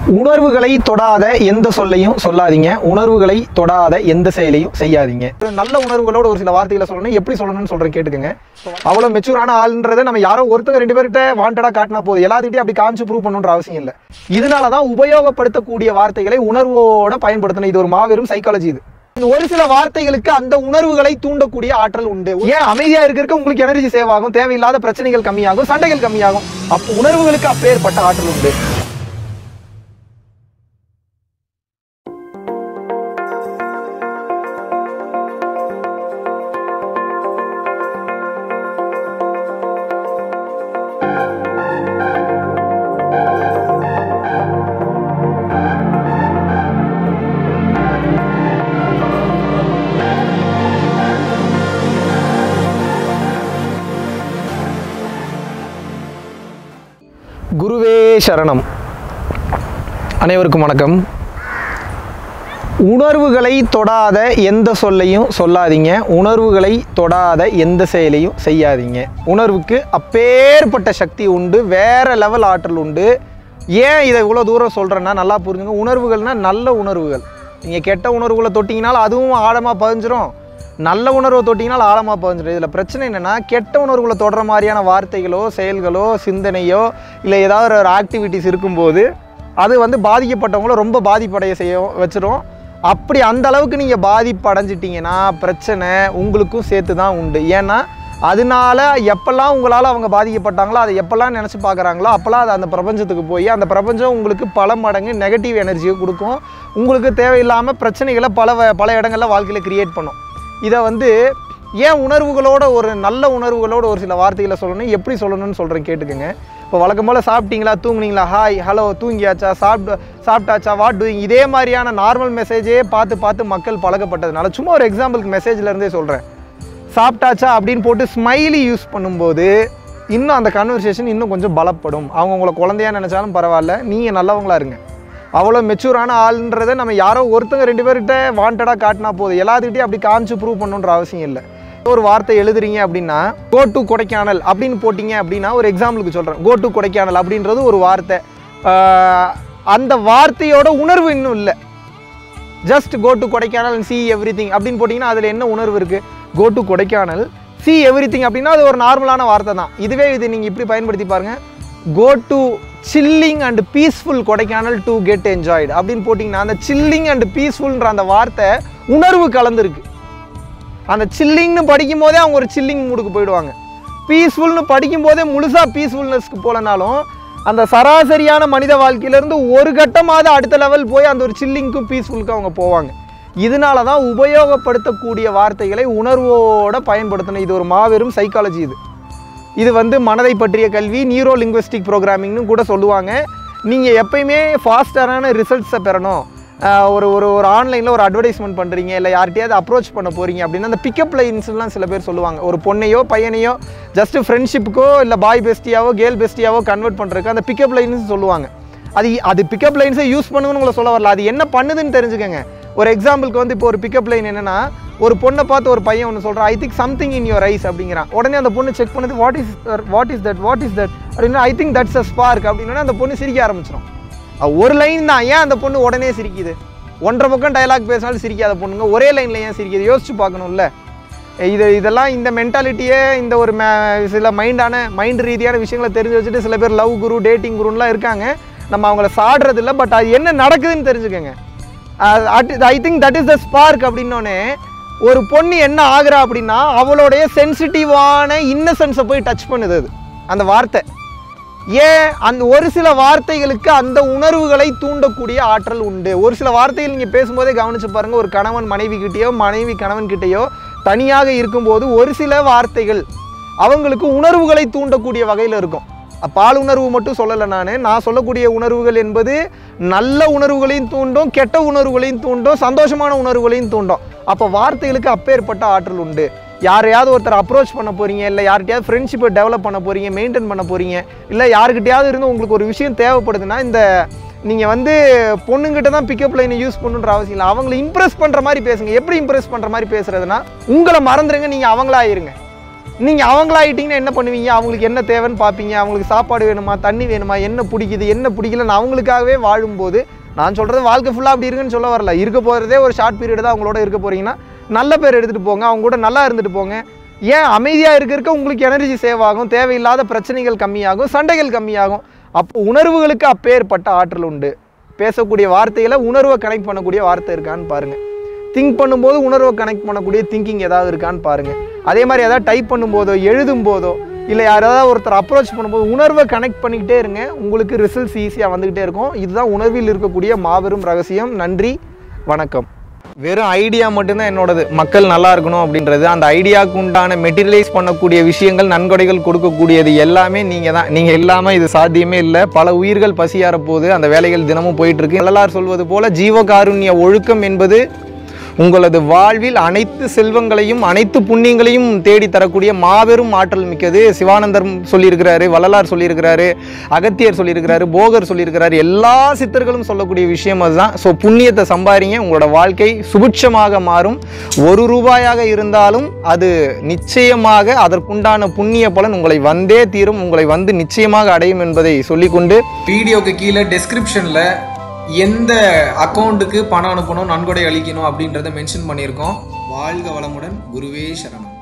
உணர்வுகளை தொடாத எந்த சொல்லையும் சொல்லாதீங்க உணர்வுகளை தொடாத எந்த செயலையும் செய்யாதீங்க ஒரு நல்ல உணர்வுகளோட ஒரு சில வார்த்தைகளை சொல்லணும் எப்படி சொல்லணும்னு சொல்றேன் கேட்டுக்கங்க அவ்வளவு மெச்சூரான ஆளுன்றதை நம்ம யாரோ ஒருத்தங்க ரெண்டு பேர்கிட்ட வாண்டடா காட்டினா போதும் எல்லாத்துக்கிட்டையும் அப்படி காமிச்சு ப்ரூவ் பண்ணணுன்ற அவசியம் இல்லை இதனாலதான் உபயோகப்படுத்தக்கூடிய வார்த்தைகளை உணர்வோட பயன்படுத்தணும் இது ஒரு மாபெரும் சைக்காலஜி இது ஒரு சில வார்த்தைகளுக்கு அந்த உணர்வுகளை தூண்டக்கூடிய ஆற்றல் உண்டு ஏன் அமைதியா இருக்கிறதுக்கு உங்களுக்கு எனர்ஜி சேவ் ஆகும் தேவையில்லாத பிரச்சனைகள் கம்மியாகும் சண்டைகள் கம்மியாகும் அப்போ உணர்வுகளுக்கு அப்பேற்பட்ட ஆற்றல் உண்டு குருவே சரணம் அனைவருக்கும் வணக்கம் உணர்வுகளை தொடாத எந்த சொல்லையும் சொல்லாதீங்க உணர்வுகளை தொடாத எந்த செயலையும் செய்யாதீங்க உணர்வுக்கு அப்பேற்பட்ட சக்தி உண்டு வேற லெவல் ஆற்றல் உண்டு ஏன் இதை இவ்வளோ தூரம் சொல்கிறேன்னா நல்லா புரிஞ்சுங்க உணர்வுகள்னா நல்ல உணர்வுகள் நீங்கள் கெட்ட உணர்வுகளை தொட்டிங்கனாலும் அதுவும் ஆழமாக பதிஞ்சிரும் நல்ல உணர்வை தொட்டிங்கனாலும் ஆழமாக பதிஞ்சிடும் இதில் பிரச்சனை என்னென்னா கெட்ட உணர்வுகளை தொடர மாதிரியான வார்த்தைகளோ செயல்களோ சிந்தனையோ இல்லை ஏதாவது ஒரு ஆக்டிவிட்டிஸ் இருக்கும்போது அது வந்து பாதிக்கப்பட்டவங்கள ரொம்ப பாதிப்படைய செய்ய வச்சிரும் அப்படி அந்த அளவுக்கு நீங்கள் பாதிப்படைஞ்சிட்டிங்கன்னா பிரச்சனை உங்களுக்கும் சேர்த்து தான் உண்டு ஏன்னா அதனால எப்பெல்லாம் உங்களால் அவங்க பாதிக்கப்பட்டாங்களோ அதை எப்பெல்லாம் நினச்சி பார்க்குறாங்களோ அப்போல்லாம் அது அந்த பிரபஞ்சத்துக்கு போய் அந்த பிரபஞ்சம் உங்களுக்கு பல மடங்கு நெகட்டிவ் எனர்ஜியை கொடுக்கும் உங்களுக்கு தேவையில்லாமல் பிரச்சனைகளை பல வ- பல இடங்களில் வாழ்க்கையில் கிரியேட் பண்ணும் இதை வந்து ஏன் உணர்வுகளோட ஒரு நல்ல உணர்வுகளோட ஒரு சில வார்த்தைகளை சொல்லணும் எப்படி சொல்லணும்னு சொல்கிறேன் கேட்டுக்கோங்க இப்போ வழக்கம் போல் சாப்பிட்டீங்களா தூங்குனீங்களா ஹாய் ஹலோ தூங்கியாச்சா சாப்பிட்டு சாப்பிட்டாச்சா வாட் டூயிங் இதே மாதிரியான நார்மல் மெசேஜே பார்த்து பார்த்து மக்கள் பழக்கப்பட்டதுனால சும்மா ஒரு எக்ஸாம்பிளுக்கு மெசேஜ்ல இருந்தே சொல்கிறேன் சாப்பிட்டாச்சா அப்படின்னு போட்டு ஸ்மைலி யூஸ் பண்ணும்போது இன்னும் அந்த கன்வர்சேஷன் இன்னும் கொஞ்சம் பலப்படும் அவங்க உங்களை குழந்தையா நினச்சாலும் பரவாயில்ல நீங்கள் நல்லவங்களா இருங்க அவ்வளோ மெச்சூரான ஆளுன்றதை நம்ம யாரோ ஒருத்தங்க ரெண்டு பேர்கிட்ட வாண்டடாக காட்டினா போதும் எல்லாத்துக்கிட்டையும் அப்படி காமிச்சு ப்ரூவ் பண்ணணுன்ற அவசியம் இல்லை ஒரு வார்த்தை எழுதுறீங்க அப்படின்னா கோ டு கொடைக்கானல் அப்படின்னு போட்டிங்க அப்படின்னா ஒரு எக்ஸாம்பிளுக்கு சொல்கிறேன் கோ டு கொடைக்கானல் அப்படின்றது ஒரு வார்த்தை ஆஹ் அந்த வார்த்தையோட உணர்வு இன்னும் இல்லை just go to Kodaikanal see everything அப்படின்னு போட்டிங்கன்னா அதில் என்ன உணர்வு இருக்குது go to Kodaikanal see everything அப்படின்னா அது ஒரு நார்மலான வார்த்தை தான் இதுவே இது நீங்கள் இப்படி பயன்படுத்தி பாருங்க go to chilling and peaceful Kodaikanal to get enjoyed அப்படின்னு போட்டிங்கன்னா அந்த சில்லிங் அண்ட் பீஸ்ஃபுல்ன்ற அந்த வார்த்தை உணர்வு கலந்துருக்கு அந்த சில்லிங்னு படிக்கும் போதே அவங்க ஒரு சில்லிங் மூடுக்கு போயிடுவாங்க பீஸ்ஃபுல்னு படிக்கும் போதே முழுசாக பீஸ்ஃபுல்னஸ்க்கு போலனாலும் அந்த சராசரியான மனித வாழ்க்கையிலேருந்து ஒரு கட்டமாவது அடுத்த லெவல் போய் அந்த ஒரு சில்லிங்க்கும் பீஸ்ஃபுல்க்கும் அவங்க போவாங்க இதனால தான் உபயோகப்படுத்தக்கூடிய வார்த்தைகளை உணர்வோட பயன்படுத்தணும் இது ஒரு மாபெரும் சைக்காலஜி இது இது வந்து மனதை பற்றிய கல்வி நியூரோ லிங்குவிஸ்டிக் ப்ரோக்ராமிங்னு கூட சொல்லுவாங்க நீங்கள் எப்பயுமே ஃபாஸ்டரான ரிசல்ட்ஸை பெறணும் ஆஹ் ஒரு ஒரு ஒரு ஆன்லைனில் ஒரு அட்வர்டைஸ்மெண்ட் பண்ணுறீங்க இல்லை யார்கிட்டயாவது அப்ரோச் பண்ண போகிறீங்க அப்படின்னா அந்த பிக்கப் லைன்ஸ்லாம் சில பேர் சொல்லுவாங்க ஒரு பொண்ணையோ பையனையோ ஜஸ்ட் ஃப்ரெண்ட்ஷிப்புக்கோ இல்லை பாய் பெஸ்டியாவோ கேர்ள் பெஸ்டியாவோ கன்வெர்ட் பண்ணுறதுக்கு அந்த பிக்கப் லைன்ஸ் சொல்லுவாங்க அது அது பிக்கப் லைன்ஸை யூஸ் பண்ணுங்கன்னு உங்களை சொல்ல வரல அது என்ன பண்ணுதுன்னு தெரிஞ்சுக்கங்க ஒரு எக்ஸாம்பிளுக்கு வந்து இப்போ ஒரு பிக்கப் லைன் என்னன்னா ஒரு பொண்ணை பார்த்து ஒரு பையன் ஒன்று சொல்கிறான் I think something in your eyes அப்படிங்கிறான் உடனே அந்த பொண்ணு செக் பண்ணுது what is what is that what is that அப்படின்னா I think that's a spark அப்படின்னா அந்த பொண்ணு சிரிக்க ஆரம்பிச்சிடும் அது ஒரு லைன் தான் ஏன் அந்த பொண்ணு உடனே சிரிக்குது ஒன்றரை பக்கம் டயலாக் பேசினாலும் சிரிக்காத பொண்ணுங்க ஒரே லைனில் ஏன் சிரிக்குது யோசிச்சு பார்க்கணும்ல இது இதெல்லாம் இந்த மென்டாலிட்டியே இந்த ஒரு மே- சில மைண்டான மைண்ட் ரீதியான விஷயங்களை தெரிஞ்சு வச்சுட்டு சில பேர் லவ் குரு டேட்டிங் குருன்லாம் இருக்காங்க நம்ம அவங்கள சாடுறது இல்லை பட் அது என்ன நடக்குதுன்னு தெரிஞ்சுக்கோங்க I think that is the spark அப்படின்னோடனே ஒரு பொண்ணு என்ன ஆகுறா அப்படின்னா அவளுடைய சென்சிட்டிவான இன்னசென்ஸை போய் டச் பண்ணுது அது அந்த வார்த்தை ஏன் அந்த ஒரு சில வார்த்தைகளுக்கு அந்த உணர்வுகளை தூண்டக்கூடிய ஆற்றல் உண்டு ஒரு சில வார்த்தைகள் நீங்கள் பேசும்போதே கவனிச்சு பாருங்க ஒரு கணவன் மனைவி கிட்டேயோ மனைவி கணவன் கிட்டேயோ தனியாக இருக்கும்போது ஒரு சில வார்த்தைகள் அவங்களுக்கு உணர்வுகளை தூண்டக்கூடிய வகையில் இருக்கும் அ, பால் உணர்வு மட்டும் சொல்லலை நான் நான் சொல்லக்கூடிய உணர்வுகள் என்பது நல்ல உணர்வுகளையும் தூண்டும் கெட்ட உணர்வுகளையும் தூண்டும் சந்தோஷமான உணர்வுகளையும் தூண்டும் அப்போ வார்த்தைகளுக்கு அப்பேற்பட்ட ஆற்றல் உண்டு யாரையாவது ஒருத்தர் அப்ரோச் பண்ண போறீங்க இல்லை யார்கிட்டயாவது ஃப்ரெண்ட்ஷிப்பை டெவலப் பண்ண போறீங்க மெயின்டைன் பண்ண போறீங்க இல்லை யாருக்கிட்டயாவது இருந்து உங்களுக்கு ஒரு விஷயம் தேவைப்படுதுன்னா இந்த நீங்கள் வந்து பொண்ணுங்கிட்ட தான் பிக்கப் லைனை யூஸ் பண்ணுன்ற அவசியம் இல்லை அவங்கள இம்ப்ரெஸ் பண்ணுற மாதிரி பேசுங்க எப்படி இம்ப்ரெஸ் பண்ணுற மாதிரி பேசுறதுன்னா உங்களை மறந்துடுங்க நீங்கள் அவங்களா இருங்க நீங்கள் அவங்களாயிட்டீங்கன்னா என்ன பண்ணுவீங்க அவங்களுக்கு என்ன தேவைன்னு பார்ப்பீங்க அவங்களுக்கு சாப்பாடு வேணுமா தண்ணி வேணுமா என்ன பிடிக்குது என்ன பிடிக்கலன்னு அவங்களுக்காகவே வாழும்போது நான் சொல்கிறது வாழ்க்கை ஃபுல்லாக அப்படி இருக்குன்னு சொல்ல வரல இருக்க போகிறதே ஒரு ஷார்ட் பீரியட் தான் அவங்களோட இருக்க போகிறீங்கன்னா நல்ல பேர் எடுத்துகிட்டு போங்க அவங்க கூட நல்லா இருந்துட்டு போங்க ஏன் அமைதியாக இருக்க இருக்க உங்களுக்கு எனர்ஜி சேவ் ஆகும் தேவையில்லாத பிரச்சனைகள் கம்மியாகும் சண்டைகள் கம்மியாகும் அப்போ உணர்வுகளுக்கு அப்பேற்பட்ட ஆற்றல் உண்டு பேசக்கூடிய வார்த்தைகளை உணர்வை கனெக்ட் பண்ணக்கூடிய வார்த்தை இருக்கான்னு பாருங்கள் திங்க் பண்ணும்போது உணர்வை கனெக்ட் பண்ணக்கூடிய திங்கிங் ஏதாவது இருக்கான்னு பாருங்கள் அதே மாதிரி ஏதாவது டைப் பண்ணும்போதோ எழுதும் போதோ இல்லை யாராவது ஒருத்தர் அப்ரோச் பண்ணும்போது உணர்வை கனெக்ட் பண்ணிக்கிட்டே இருங்க உங்களுக்கு ரிசல்ட்ஸ் ஈஸியாக வந்துக்கிட்டே இருக்கும் இதுதான் உணர்வில் இருக்கக்கூடிய மாபெரும் ரகசியம் நன்றி வணக்கம் வெறும் ஐடியா மட்டும்தான் என்னோடது மக்கள் நல்லா இருக்கணும் அப்படின்றது அந்த ஐடியாவுக்கு உண்டான மெட்டீரியலைஸ் பண்ணக்கூடிய விஷயங்கள் நன்கொடைகள் கொடுக்கக்கூடியது எல்லாமே நீங்கள் தான் நீங்கள் இல்லாமல் இது சாத்தியமே இல்லை பல உயிர்கள் பசியார போது அந்த வேலைகள் தினமும் போயிட்டு இருக்கு வள்ளலார் சொல்வது போல ஜீவகாருண்ய ஒழுக்கம் என்பது உங்களது வாழ்வில் அனைத்து செல்வங்களையும் அனைத்து புண்ணியங்களையும் தேடி தரக்கூடிய மாபெரும் ஆற்றல் மிக்கது சிவானந்தர் சொல்லியிருக்கிறாரு வள்ளலார் சொல்லியிருக்கிறாரு அகத்தியர் சொல்லியிருக்கிறாரு போகர் சொல்லியிருக்கிறாரு எல்லா சித்தர்களும் சொல்லக்கூடிய விஷயம் அதுதான் ஸோ புண்ணியத்தை சம்பாதிங்க உங்களோட வாழ்க்கை சுபிட்சமாக மாறும் ஒரு ரூபாயாக இருந்தாலும் அது நிச்சயமாக அதற்குண்டான புண்ணிய பலன் உங்களை வந்தே தீரும் உங்களை வந்து நிச்சயமாக அடையும் என்பதை சொல்லிக்கொண்டு வீடியோக்கு கீழே டெஸ்கிரிப்ஷனில் எந்த அக்கௌண்ட்டுக்கு பணம் அனுப்பணும் நன்கொடை அளிக்கணும் அப்படின்றத மென்ஷன் பண்ணியிருக்கோம் வாழ்க வளமுடன் குருவே சரணம்